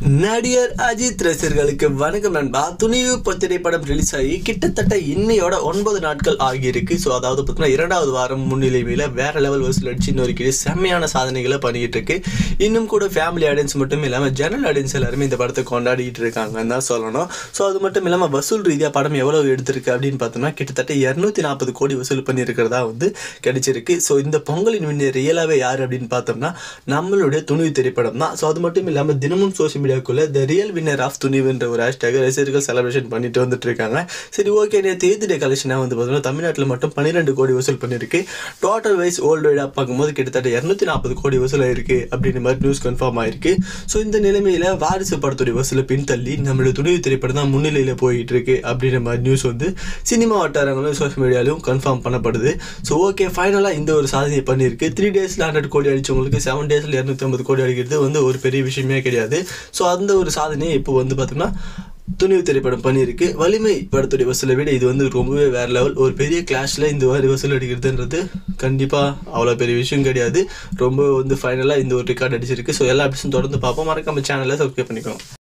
நடிகர் அஜித் ரசிகர்களுக்கு வணக்கம் நண்பா துணிவு ப- திரைப்படம் ரிலீஸ் ஆகி கிட்டத்தட்ட இன்னையோட ஒன்பது நாட்கள் ஆகியிருக்கு ஸோ அதாவது பார்த்தீங்கன்னா இரண்டாவது வாரம் முன்னிலைமையில் வேற லெவல் வசூல் அடிச்சு இன்னொரு செம்மையான சாதனைகளை பண்ணிட்டு இருக்கு இன்னும் கூட ஃபேமிலி ஆடியன்ஸ் மட்டும் இல்லாமல் ஜெனரல் ஆடியன்ஸ் எல்லாருமே இந்த படத்தை கொண்டாடிட்டு இருக்காங்கன்னு தான் சொல்லணும் ஸோ அது மட்டும் இல்லாமல் வசூல் ரீதியாக படம் எவ்வளவு எடுத்திருக்கு அப்படின்னு பார்த்தோம்னா கிட்டத்தட்ட இரநூத்தி நாற்பது கோடி வசூல் பண்ணியிருக்கிறதா வந்து கிடைச்சிருக்கு ஸோ இந்த பொங்கலின் வின்னர் ரியலாகவே யார் அப்படின்னு பார்த்தோம்னா நம்மளுடைய துணிவு திரைப்படம் தான் ஸோ அது மட்டும் இல்லாமல் தினமும் சோஷியல் மீடியாக்குள்ள த ரியல் வின்னர் ஆஃப் துணிவுன்ற ஒரு ஹேஷ்டேக் ரசிகர்கள் செலிப்ரேஷன் பண்ணிட்டு வந்துட்டு இருக்காங்க சரி ஓகே நேற்று ஏத்து டே கலெக்ஷனாக வந்து பார்த்தோம்னா தமிழ்நாட்டில் மட்டும் பன்னிரெண்டு கோடி வசூல் பண்ணியிருக்கு டோட்டல் வைஸ் வேர்ல்டு வைடாக பார்க்கும்போது கிட்டத்தட்ட இரநூத்தி நாற்பது கோடி வசூல் ஆயிருக்கு அப்படின்ற மாதிரி நியூஸ் கன்ஃபார்ம் ஆயிருக்கு ஸோ இந்த நிலைமையில வாரிசு படத்துடைய வசூலை பின்தள்ளி நம்மளுடைய துணிவு திரைப்படம் தான் முன்னிலையில் போயிட்டு இருக்கு அப்படின்ற மாதிரி நியூஸ் வந்து சினிமா வட்டாரங்களும் சோஷியல் மீடியாலையும் கன்ஃபார்ம் பண்ணப்படுது ஸோ ஓகே ஃபைனலாக இந்த ஒரு சாதனை பண்ணியிருக்கு த்ரீ டேஸில் ஹண்ட்ரட் கோடி அடிச்சவங்களுக்கு செவன் டேஸில் இரநூத்தி ஐம்பது கோடி அடிக்கிறது வந்து ஒரு பெரிய விஷயமே கிடையாது ஸோ அந்த ஒரு சாதனையை இப்போ வந்து பார்த்தோம்னா துணிவு திரைப்படம் பண்ணியிருக்கு வலிமை படத்துடைய வசூலை விட இது வந்து ரொம்பவே வேற லெவல் ஒரு பெரிய கிளாஷில் இந்த மாதிரி வசூல் அடிக்கிறதுன்றது கண்டிப்பாக அவ்வளோ பெரிய விஷயம் கிடையாது ரொம்ப வந்து ஃபைனலாக இந்த ஒரு ரெக்கார்ட் அடிச்சிருக்கு ஸோ எல்லா எபிசோடும் தொடர்ந்து பார்ப்போம் மறக்காம சேனலை சப்ஸ்கிரைப் பண்ணிக்கோங்க